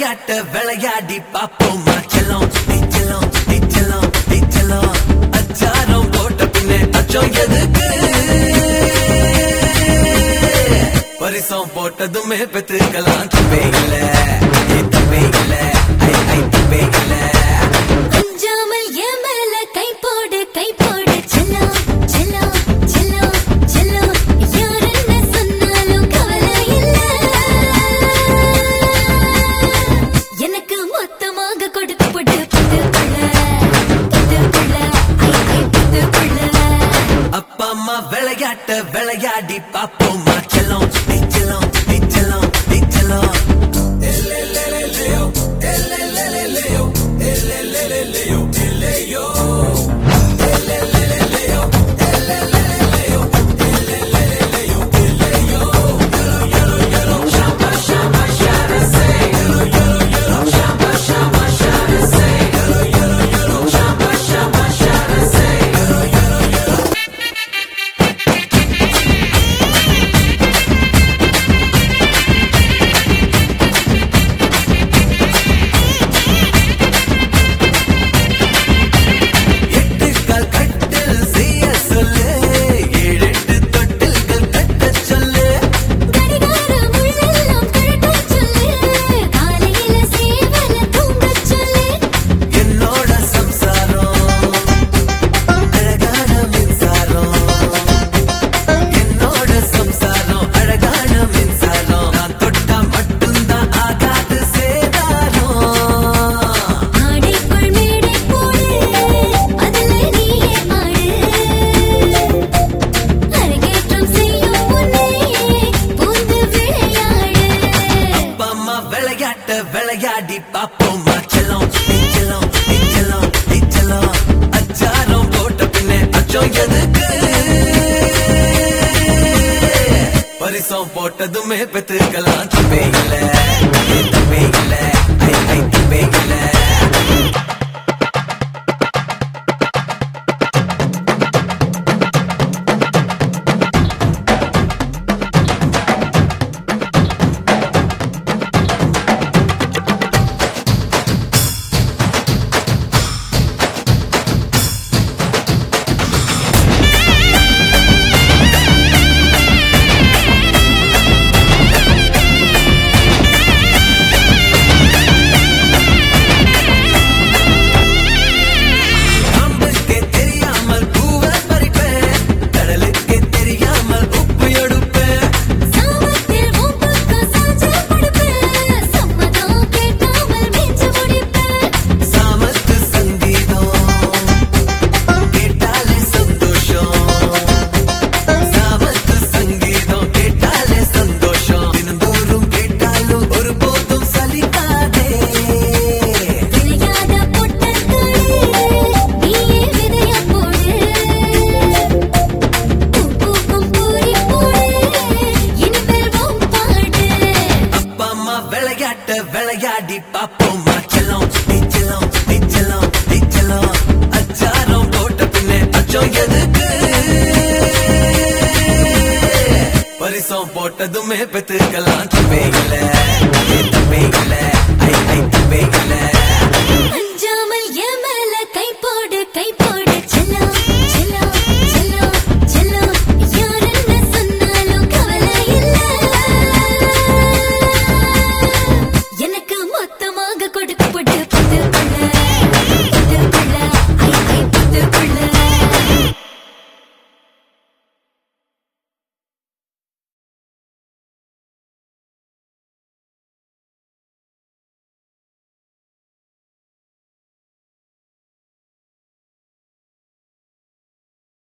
விளையாட்ட விளையாடி பாப்போமா செல்லம் நீ செல்லம் நீ செல்லம் நீ செல்லம் அச்சாரம் போட்ட பின்னே அச்சம் எதுக்கு பரிசம் போட்டதுமே பெத்துக்கலாம் தப்பே இல்ல ஏ தப்பே இல்ல ஐ ஐ தப்பே இல்ல அஞ்சாமல் என் மேல கை போடு கை போடு செல்லம் செல்லம் செல்லம் செல்லம் யார் என்ன சொன்னாலும் கவலை இல்ல எனக்கு மொத்தமாக கொடுத்து போட்டு பத்துக்குள்ள பத்துக்குள்ள ஐ ஐ பத்துக்குள்ள அப்பா அம்மா விளையாட்ட விளையாடி பாப்போமா செல்லம் நீ செல்லம் நீ செல்லம் நீ செல்லம் எட்டு கால் கட்டில் செய்ய சொல்லு ஏழு எட்டு தொட்டில்கள் கட்டச் சொல்லு கடிகாரம் உள்ளெல்லாம் கழட்டச் சொல்லு காலையில சேவல தூங்கச் சொல்லு என்னோட சம்சாரம் அழகான மின்சாரம் என்னோட சம்சாரம் அழகான மின்சாரம் நான் தொட்டா மட்டும்தான் ஆகாது சேதாரம் ஆடைக்குள் மேடை போடு அதுல நீயே ஆடு அரங்கேற்றம் செய்யும் முன்னே பூந்து விளையாடு அப்பா அம்மா விளையாட்ட விளையாடி பாப்போமா செல்லம் நீ செல்லம் நீ செல்லம் நீ செல்லம் அச்சாரம் போட்ட பின்னே அச்சம் எதுக்கு பரிசம் போட்டதுமே பெத்துக்கலாம் தப்பே இல்ல ஏ தப்பே இல்ல ஐ ஐ தப்பே இல்ல அம்புக்கே தெரியாமல் பூவை பறிப்பேன் கடலுக்கே தெரியாமல் உப்பு எடுப்பேன் சாமத்தில் உன் பக்கம் சாஞ்சு படுப்பேன் சம்மதம் கேட்காமல் மிஞ்சு முடிப்பேன் சாமத்து சங்கீதம் கேட்டாலே சந்தோஷம் சாமத்து சங்கீதம் கேட்டாலே சந்தோஷம் தினந்தோறும் கேட்டாலும் ஒருபோதும் சலிக்காதே விளையாட பொட்டக்களே நீயே விதைய போடு பூ பூக்கும் பூரி போடு இனிமேல் உன் பாடு அப்பா அம்மா விளையாட்ட விளையாடி பாப்போமா செல்லம் நீ செல்லம் நீ செல்லம் நீ செல்லம் அச்சாரம் போட்ட பின்னே அச்சம் எதுக்கு பரிசம் போட்டதுமே பெத்து